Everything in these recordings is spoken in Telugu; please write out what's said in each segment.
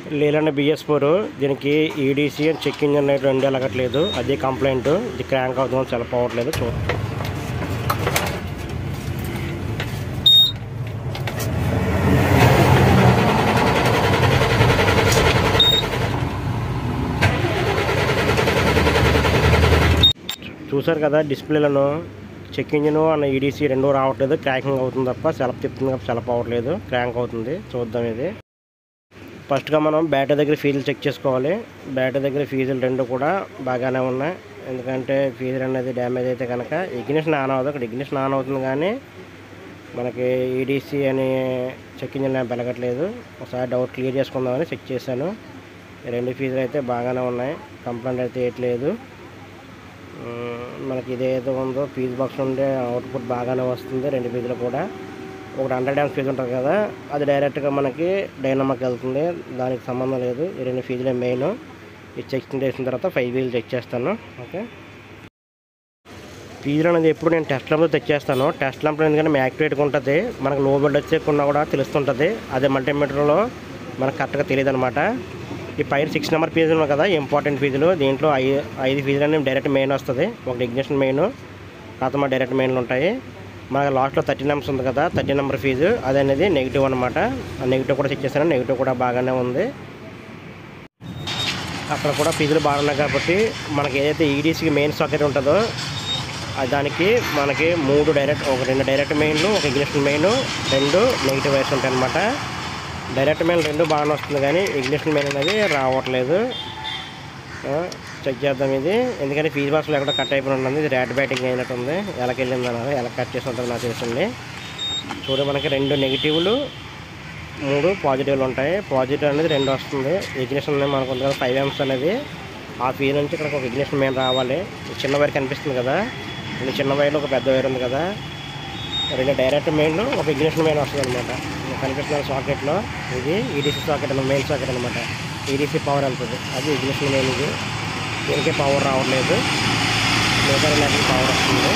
లేలండి బిఎస్ ఫోర్ దీనికి ఈడీసీ అని చెక్ ఇంజన్ లైట్ రెండు ఎలగట్లేదు అది కంప్లైంట్ ఇది క్రాంక్ అవుతుందని సెలపోవట్లేదు చూ చూసారు కదా డిస్ప్లేలను చెక్ ఇంజిన్ అన్న ఈడీసీ రెండు రావట్లేదు క్రాకింగ్ అవుతుంది తప్ప సెలప్ తిప్పుతుంది తప్ప సెలప్ అవ్వట్లేదు క్రాంక్ అవుతుంది చూద్దాం ఇది ఫస్ట్గా మనం బ్యాటరీ దగ్గర ఫీజులు చెక్ చేసుకోవాలి బ్యాటరీ దగ్గర ఫీజులు రెండు కూడా బాగానే ఉన్నాయి ఎందుకంటే ఫీజులు అనేది డ్యామేజ్ అయితే కనుక ఇగ్నిషన్ ఆన్ అవ్వదు అక్కడ ఇగ్నిషన్ ఆన్ అవుతుంది కానీ మనకి ఈడీసీ అని చెక్ ఇంజిన్ ల్యాంప్ వెలగట్లేదు ఒకసారి డౌట్ క్లియర్ చేసుకుందామని చెక్ చేశాను ఈ రెండు ఫీజులు అయితే బాగానే ఉన్నాయి కంప్లైంట్ అయితే ఏట్లేదు మ్మ్, మనకి ఇదేదో ఉందో ఫీజ్ బాక్స్ ఉండే అవుట్పుట్ బాగానే వస్తుంది రెండు ఫీజులు కూడా ఒకటి హండ్రెడ్ డ్యామ్స్ ఫీజు ఉంటుంది కదా అది డైరెక్ట్గా మనకి డైనమాకి వెళ్తుంది దానికి సంబంధం లేదు ఈ రెండు ఫీజులే మెయిన్ ఇది చెక్ చేసిన తర్వాత ఫైవ్ వీల్ చెక్ చేస్తాను ఓకే ఫీజులు అనేది ఎప్పుడు నేను టెస్ట్ ల్యాంప్లో తెచ్చేస్తాను టెస్ట్ ల్యాంప్లో ఎందుకంటే యాక్టివేట్గా ఉంటుంది మనకు లో బెడ్ వచ్చేకున్నా కూడా తెలుస్తుంటుంది అదే మల్టీమీటర్లో మనకు కరెక్ట్గా తెలియదు అనమాట ఈ పైన సిక్స్ నెంబర్ ఫీజులు ఉన్నాయి కదా ఇంపార్టెంట్ ఫీజులు దీంట్లో ఐ ఐదు ఫీజులు అనేవి డైరెక్ట్ మెయిన్ వస్తుంది ఒకటి ఇగ్నిషన్ మెయిన్ తర్వాత మా డైరెక్ట్ మెయిన్లు ఉంటాయి మనకి లాస్ట్లో థర్టీ నెంబర్స్ ఉంది కదా థర్టీ నెంబర్ ఫీజు అది అనేది నెగిటివ్ అనమాట ఆ నెగిటివ్ కూడా చెక్ చేశాను నెగిటివ్ కూడా బాగానే ఉంది అక్కడ కూడా ఫీజులు బాగున్నాయి కాబట్టి మనకి ఏదైతే ఈడీసీకి మెయిన్ సాకెట్ ఉంటుందో ఆ దానికి మనకి మూడు డైరెక్ట్ ఒక రెండు డైరెక్ట్ మెయిన్లు ఒక ఇగ్నిషన్ మెయిన్ రెండు నెగిటివ్ వైర్స్ ఉంటాయి అనమాట డైరెక్ట్ మెయిన్ రెండు బాగానే వస్తుంది కానీ ఇగ్నిషన్ మెయిన్ అనేది రావట్లేదు ఆ, చెక్ చేద్దాం ఇది ఎందుకంటే ఫీజ్ బాక్స్లో ఎక్కడ కట్ అయిపోయి ఉంటుంది ఇది ర్యాట్ బ్యాటింగ్ అయినట్టు ఉంది ఎలాకి వెళ్ళింది అన్నది ఎలా కట్ చేసి ఉంటుంది నాకు తెలిసింది చూడ మనకి రెండు నెగిటివ్లు మూడు పాజిటివ్లు ఉంటాయి పాజిటివ్ అనేది రెండు వస్తుంది ఇగ్నిషన్ మనకు ఉంది కదా ఫైవ్ ఎంస్ అనేది ఆ ఫీల్ నుంచి ఇక్కడ ఒక ఇగ్నిషన్ మెయిన్ రావాలి ఈ చిన్న వైర్ కనిపిస్తుంది కదా ఇది చిన్న వైర్లో ఒక పెద్ద వైర్ ఉంది కదా రెండు డైరెక్ట్ మెయిన్ ఒక ఇగ్నిషన్ మెయిన్ వస్తుంది అనమాట కనిపిస్తున్న సాకెట్లో ఇది ఈడీసీ సాకెట్ అన్నమాట మెయిన్ సాకెట్ అనమాట ఈడీసీ పవర్ వెళ్తుంది అది ఇగ్నిషన్ మెయిన్ ఇది దీనికి పవర్ రావట్లేదు మిగతా రెండు పవర్ వస్తుంది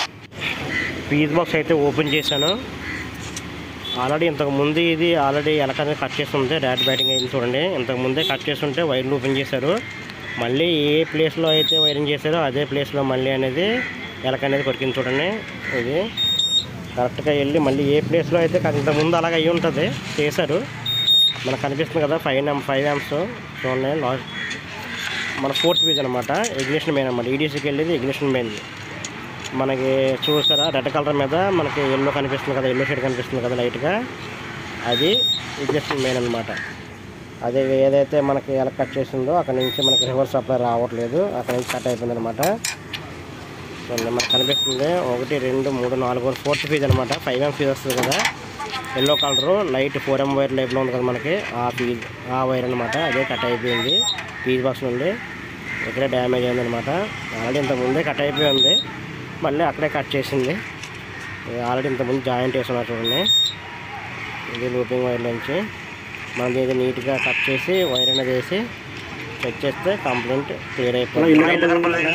ఫీజ్ బాక్స్ అయితే ఓపెన్ చేశాను ఆల్రెడీ ఇంతకు ముందు ఇది ఆల్రెడీ ఎలకనే కట్ చేస్తుంటే ర్యాట్ బ్యాటింగ్ అయింది చూడండి ఇంతకు ముందే కట్ చేస్తుంటే వైర్లు ఓపెన్ చేశారు మళ్ళీ ఏ ప్లేస్లో అయితే వైరింగ్ చేశారో అదే ప్లేస్లో మళ్ళీ అనేది ఎలక అనేది కొరికింది చూడండి ఇది కరెక్ట్గా వెళ్ళి మళ్ళీ ఏ ప్లేస్లో అయితే కాదు ఇంతకు ముందు అలాగ అయ్యి ఉంటుంది చేశారు మనకు కనిపిస్తుంది కదా ఫైవ్ ఎం ఫైవ్ ఎంస్ చూడండి లాస్ట్ మన ఫోర్త్ పేజ్ అనమాట ఇగ్నిషన్ మెయిన్ అనమాట ఈడీసీకి వెళ్ళేది ఇగ్నిషన్ మెయిన్ మనకి చూసారా రెడ్ కలర్ మీద మనకి ఎల్లో కనిపిస్తుంది కదా ఎల్లో షేడ్ కనిపిస్తుంది కదా లైట్గా అది ఇగ్నిషన్ మెయిన్ అనమాట అదే ఏదైతే మనకి ఎలా కట్ చేసిందో అక్కడ నుంచి మనకి రివర్స్ సప్లై రావట్లేదు అక్కడ నుంచి కట్ అయిపోయింది అనమాట చూడండి మనకు కనిపిస్తుంది ఒకటి రెండు మూడు నాలుగు ఫోర్త్ ఫీజ్ అనమాట ఫైవ్ ఎం ఫీజ్ వస్తుంది కదా yellow colour light four M wire లైఫ్లో ఉంది కదా మనకి ఆ ఫీజ్ ఆ వైర్ అనమాట అదే కట్ అయిపోయింది ఫీజ్ బాక్స్ నుండి ఇక్కడే డ్యామేజ్ అయింది అనమాట ఆల్రెడీ ఇంతకుముందే కట్ అయిపోయి ఉంది మళ్ళీ అక్కడే కట్ చేసింది ఇది ఆల్రెడీ ఇంతకుముందు జాయింట్ వేస్తున్నారు చూడండి ఇది లూపింగ్ వైర్ నుంచి మనం ఇది నీట్గా కట్ చేసి వైర్ అనేది వేసి చెక్ చేస్తే కంప్లైంట్ క్లియర్ అయిపోయింది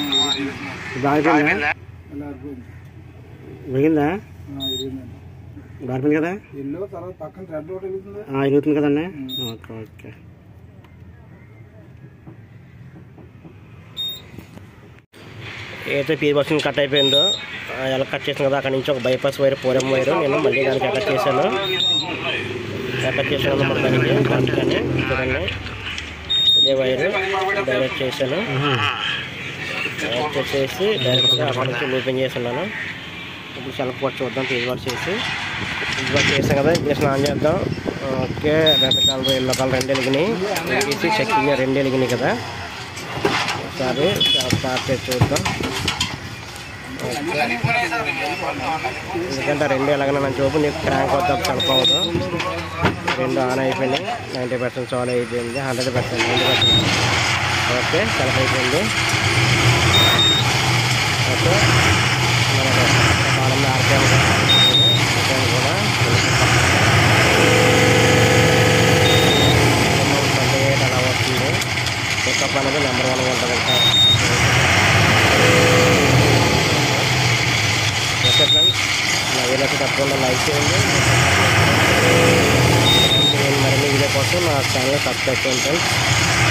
వెలిగిందా బాగుంది కదా ఎల్లో తర్వాత పక్కన రెడ్ ఒకటి వెళ్తుంది వెలుగుతుంది కదండి ఓకే ఓకే ఏదైతే పీ బస్సుని కట్ అయిపోయిందో ఆ ఎలా కట్ చేసాను కదా అక్కడ నుంచి ఒక బైపాస్ వైర్ పోరం వైర్ నేను మళ్ళీ దానికి అటాచ్ చేశాను అటాచ్ చేశాను మన దానికి దాంట్లోనే చూడండి ఇదే వైర్ డైరెక్ట్ చేశాను డైరెక్ట్ చేసి డైరెక్ట్గా అక్కడ నుంచి లూపింగ్ చేస్తున్నాను ఇప్పుడు సెల్ఫ్ వర్క్ చూద్దాం ఫీజ్ వర్క్ చేసి ఫీజ్ వర్క్ చేసాం కదా ఇంజక్షన్ ఆన్ చేద్దాం okay red colour yellow colour రెండు వెలిగినాయి వేసి చెక్కింగ్ రెండు వెలిగినాయి కదా ఒకసారి స్టార్ట్ చేసి చూద్దాం ఎందుకంటే రెండు ఎలాగైనా చూపు నీకు క్రాంక్ వద్ద కలపవద్దు రెండు ఆన్ అయిపోయినాయి నైంటీ పర్సెంట్ సాల్వ్ అయిపోయింది hundred percent ninety percent okay select అయిపోయింది ఓకే మనకు కాలంలో ఆర్పిఎం ఆర్పిఎం కూడా ట్వంటీ ఎయిట్ అలా వస్తుంది పికప్ అనేది నెంబర్ వన్ ఉంటుంది సార్ ఓకే ఫ్రెండ్స్ నా వీడియోకి తప్పకుండా లైక్ చేయండి నేను మరిన్ని వీడియో కోసం నా ఛానల్ సబ్స్క్రైబ్ చేయండి ఫ్రెండ్స్